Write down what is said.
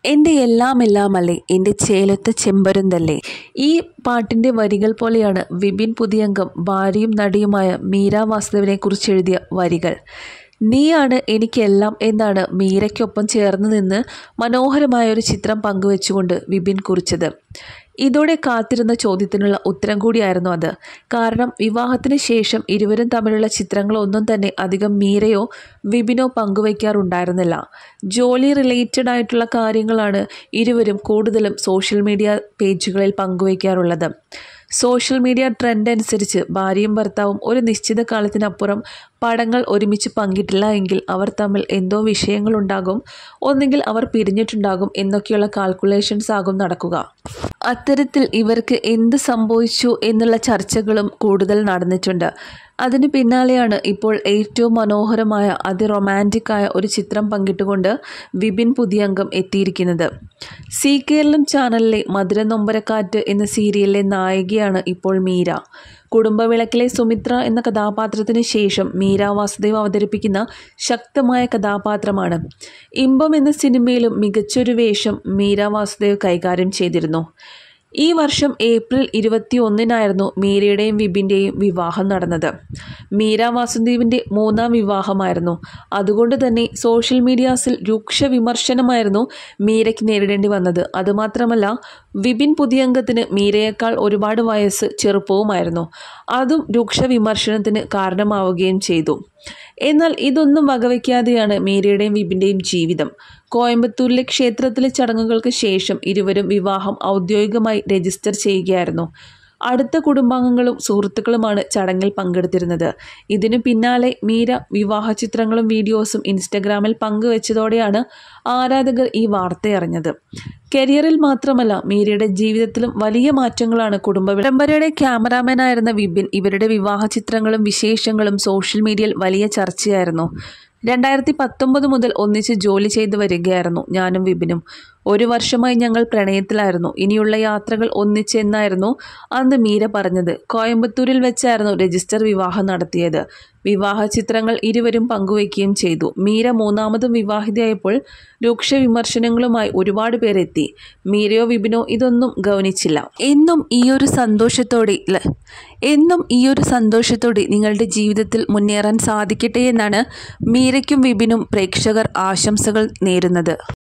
എൻ്റെ എല്ലാം എല്ലാമല്ലേ എൻ്റെ ചേലത്തെ ചെമ്പരുന്തല്ലേ ഈ പാട്ടിൻ്റെ വരികൾ പോലെയാണ് വിപിൻ പുതിയംഗം ഭാര്യയും നടിയുമായ മീര വാസുദേവനെ കുറിച്ച് എഴുതിയ വരികൾ നീയാണ് എനിക്കെല്ലാം എന്നാണ് മീരയ്ക്കൊപ്പം ചേർന്ന് നിന്ന് മനോഹരമായ ഒരു ചിത്രം പങ്കുവെച്ചുകൊണ്ട് വിപിൻ കുറിച്ചത് ഇതോടെ കാത്തിരുന്ന ചോദ്യത്തിനുള്ള ഉത്തരം കൂടിയായിരുന്നു അത് കാരണം വിവാഹത്തിന് ശേഷം ഇരുവരും തമ്മിലുള്ള ചിത്രങ്ങളൊന്നും തന്നെ അധികം മീരയോ വിപിനോ പങ്കുവയ്ക്കാറുണ്ടായിരുന്നില്ല ജോലി റിലേറ്റഡ് ആയിട്ടുള്ള കാര്യങ്ങളാണ് ഇരുവരും കൂടുതലും സോഷ്യൽ മീഡിയ പേജുകളിൽ പങ്കുവയ്ക്കാറുള്ളത് സോഷ്യൽ മീഡിയ ട്രെൻഡ് അനുസരിച്ച് ഭാര്യയും ഭർത്താവും ഒരു നിശ്ചിത കാലത്തിനപ്പുറം പടങ്ങൾ ഒരുമിച്ച് പങ്കിട്ടില്ല എങ്കിൽ അവർ തമ്മിൽ എന്തോ വിഷയങ്ങളുണ്ടാകും ഒന്നെങ്കിൽ അവർ പിരിഞ്ഞിട്ടുണ്ടാകും എന്നൊക്കെയുള്ള കാൽക്കുലേഷൻസ് ആകും നടക്കുക അത്തരത്തിൽ ഇവർക്ക് എന്ത് സംഭവിച്ചു എന്നുള്ള ചർച്ചകളും കൂടുതൽ നടന്നിട്ടുണ്ട് അതിന് പിന്നാലെയാണ് ഇപ്പോൾ ഏറ്റവും മനോഹരമായ അതിറൊമാൻറ്റിക്കായ ഒരു ചിത്രം പങ്കിട്ടുകൊണ്ട് വിപിൻ പുതിയംഗം എത്തിയിരിക്കുന്നത് സി കേരളം ചാനലിലെ മധുര നൊമ്പരക്കാറ്റ് എന്ന സീരിയലിലെ നായികയാണ് ഇപ്പോൾ മീര കുടുംബവിളക്കിലെ സുമിത്ര എന്ന കഥാപാത്രത്തിന് ശേഷം മീര വാസുദേവ് അവതരിപ്പിക്കുന്ന ശക്തമായ കഥാപാത്രമാണ് ഇമ്പം എന്ന സിനിമയിലും മികച്ചൊരു വേഷം മീര വാസുദേവ് കൈകാര്യം ചെയ്തിരുന്നു ഈ വർഷം ഏപ്രിൽ ഇരുപത്തി ഒന്നിനായിരുന്നു മീരയുടെയും വിപിൻ്റെയും വിവാഹം നടന്നത് മീര വാസുദേവിൻ്റെ മൂന്നാം വിവാഹമായിരുന്നു അതുകൊണ്ട് തന്നെ സോഷ്യൽ മീഡിയാസിൽ രൂക്ഷ വിമർശനമായിരുന്നു മീരയ്ക്ക് നേരിടേണ്ടി വന്നത് അതുമാത്രമല്ല വിപിൻ പുതിയംഗത്തിന് മീരയേക്കാൾ ഒരുപാട് വയസ്സ് ചെറുപ്പവുമായിരുന്നു അതും രൂക്ഷ വിമർശനത്തിന് കാരണമാവുകയും ചെയ്തു എന്നാൽ ഇതൊന്നും വകവയ്ക്കാതെയാണ് മീരയുടെയും വിപിൻ്റെയും ജീവിതം കോയമ്പത്തൂരിലെ ക്ഷേത്രത്തിലെ ചടങ്ങുകൾക്ക് ശേഷം ഇരുവരും വിവാഹം ഔദ്യോഗികമായി രജിസ്റ്റർ ചെയ്യുകയായിരുന്നു അടുത്ത കുടുംബാംഗങ്ങളും സുഹൃത്തുക്കളുമാണ് ചടങ്ങിൽ പങ്കെടുത്തിരുന്നത് ഇതിനു പിന്നാലെ മീര വിവാഹ ചിത്രങ്ങളും വീഡിയോസും ഇൻസ്റ്റഗ്രാമിൽ പങ്കുവച്ചതോടെയാണ് ആരാധകർ ഈ വാർത്തയറിഞ്ഞത് കരിയറിൽ മാത്രമല്ല മീരയുടെ ജീവിതത്തിലും വലിയ മാറ്റങ്ങളാണ് കുടുംബ വിളംബരയുടെ ക്യാമറാമാനായിരുന്ന വിപിൻ ഇവരുടെ വിവാഹ ചിത്രങ്ങളും വിശേഷങ്ങളും സോഷ്യൽ മീഡിയയിൽ വലിയ ചർച്ചയായിരുന്നു രണ്ടായിരത്തി പത്തൊമ്പത് മുതൽ ഒന്നിച്ച് ജോലി ചെയ്തു വരികയായിരുന്നു ഞാനും വിപിനും ഒരു വർഷമായി ഞങ്ങൾ പ്രണയത്തിലായിരുന്നു ഇനിയുള്ള യാത്രകൾ ഒന്നിച്ചെന്നായിരുന്നു അന്ന് മീര പറഞ്ഞത് കോയമ്പത്തൂരിൽ വെച്ചായിരുന്നു രജിസ്റ്റർ വിവാഹം നടത്തിയത് വിവാഹ ചിത്രങ്ങൾ ഇരുവരും പങ്കുവയ്ക്കുകയും ചെയ്തു മീര മൂന്നാമതും വിവാഹിതയായപ്പോൾ രൂക്ഷ വിമർശനങ്ങളുമായി ഒരുപാട് പേരെത്തി മീരയോ വിപിനോ ഇതൊന്നും ഗൗനിച്ചില്ല എന്നും ഈ ഒരു സന്തോഷത്തോടെ ല- എന്നും ഈ ഒരു സന്തോഷത്തോടെ നിങ്ങളുടെ ജീവിതത്തിൽ മുന്നേറാൻ സാധിക്കട്ടെ എന്നാണ് മീരയ്ക്കും വിപിനും പ്രേക്ഷകർ ആശംസകൾ നേരുന്നത്